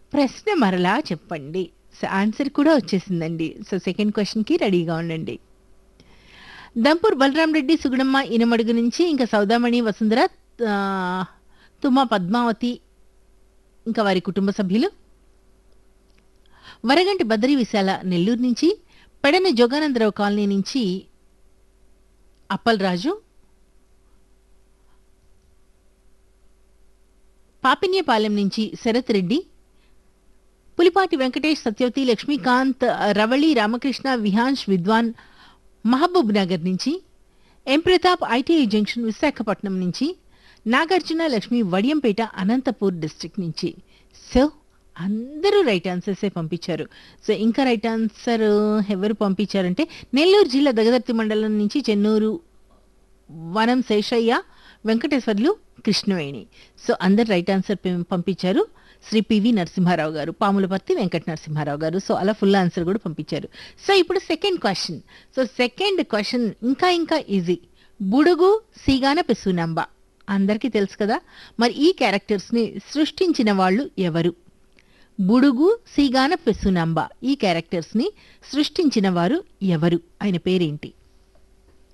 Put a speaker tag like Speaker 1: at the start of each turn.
Speaker 1: ప్రశ్న మరలా చెప్పండి సో ఆన్సర్ కూడా వచ్చేసిందండి సో సెకండ్ క్వశ్చన్కి రెడీగా ఉండండి దంపూర్ బలరాం రెడ్డి సుగుణమ్మ ఇనమడుగు నుంచి ఇంకా సౌదామణి వసుంధర ఆ, తుమ్మ పద్మావతి ఇంకా వారి కుటుంబ సభ్యులు వరగంటి బద్రి విశాల నెల్లూరు నుంచి పెడన జోగానందరావు కాలనీ నుంచి అప్పలరాజు పాపిన్యపాలెం నుంచి శరత్ రెడ్డి పులిపాటి వెంకటేష్ సత్యవతి లక్ష్మీకాంత్ రవళి రామకృష్ణ విహాన్స్ విద్వాన్ మహబూబ్ నగర్ నుంచి M Pratap ITI junction Visakhapatnam నుంచి నాగార్జున లక్ష్మి వడియంపేట అనంతపూర్ డిస్ట్రిక్ట్ నుంచి సో అందరూ రైట్ ఆన్సర్సే పంపించారు సో ఇంకా రైట్ ఆన్సర్ ఎవరు పంపించారంటే నెల్లూరు జిల్లా దగదర్తి మండలం నుంచి చెన్నూరు వనం శేషయ్య వెంకటేశ్వర్లు కృష్ణవేణి సో అందరు రైట్ ఆన్సర్ పం- పంపించారు శ్రీ పివి నరసింహారావు గారు పాములపర్తి వెంకట నరసింహారావు గారు సో అలా ఫుల్ ఆన్సర్ కూడా పంపించారు సో ఇప్పుడు second question so second question ఇంకా ఇంకా ఈజీ బుడుగు సీగాన పెసునాంబ అందరికీ తెలుసు కదా మరి ఈ క్యారెక్టర్స్ ని సృష్టించిన వాళ్ళు ఎవరు బుడుగు సీగాన పెసునాంబ ఈ క్యారెక్టర్స్ ని సృష్టించిన వారు ఎవరు ఆయన పేరేంటి